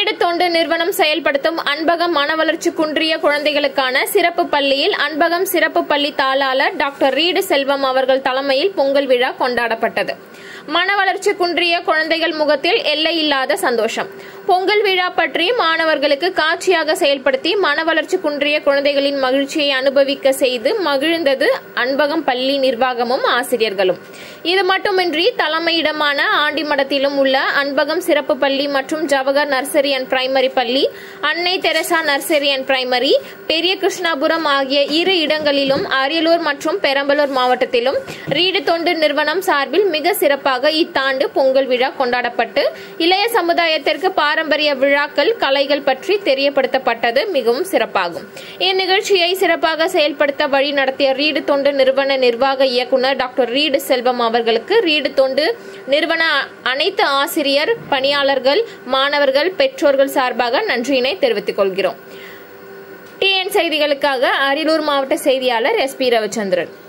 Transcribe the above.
read தொண்டு நிறுவனம் செயல்படுத்தும் அன்பகம் மனவளர்ச்சி குன்றிய குழந்தைகளுக்கான சிறப்பு பள்ளியில் அன்பகம் சிறப்பு பள்ளி தாளாளர் டாக்டர் ரீடு செல்வம் அவர்கள் தலைமையில் பொங்கல் விழா கொண்டாடப்பட்டது மனவளர்ச்சி குன்றிய குழந்தைகள் முகத்தில் எல்லையில்லாத சந்தோஷம் பொங்கல் விழா பற்றி மாணவர்களுக்கு காட்சியாக செயல்படுத்தி மனவளர்ச்சி குன்றிய குழந்தைகளின் மகிழ்ச்சியை அனுபவிக்க செய்து மகிழ்ந்தது அன்பகம் பள்ளி நிர்வாகமும் ஆசிரியர்களும் இது மட்டுமின்றி தலைமையிடமான ஆண்டிமடத்திலும் உள்ள அன்பகம் சிறப்பு பள்ளி மற்றும் ஜவஹர் நர்சரி அண்ட் பிரைமரி பள்ளி அன்னை தெரசா நர்சரி அண்ட் பிரைமரி பெரிய கிருஷ்ணாபுரம் ஆகிய இரு இடங்களிலும் அரியலூர் மற்றும் பெரம்பலூர் மாவட்டத்திலும் ரீடு தொண்டு நிறுவனம் சார்பில் மிக சிறப்பாக இத்தாண்டு பொங்கல் விழா கொண்டாடப்பட்டு இளைய சமுதாயத்திற்கு பாரம்பரிய விழாக்கள் கலைகள் பற்றி தெரியப்படுத்தப்பட்டது மிகவும் சிறப்பாகும் இந்நிகழ்ச்சியை சிறப்பாக செயல்படுத்த வழி நடத்திய ரீடு தொண்டு நிறுவன நிர்வாக இயக்குநர் டாக்டர் ரீடு செல்வம் அவர்களுக்கு ரீடு தொண்டு நிறுவன அனைத்து ஆசிரியர் பணியாளர்கள் மாணவர்கள் பெற்றோர்கள் சார்பாக நன்றியினை தெரிவித்துக் கொள்கிறோம் டிஎன் செய்திகளுக்காக அரியலூர் மாவட்ட செய்தியாளர் எஸ் பி ரவிச்சந்திரன்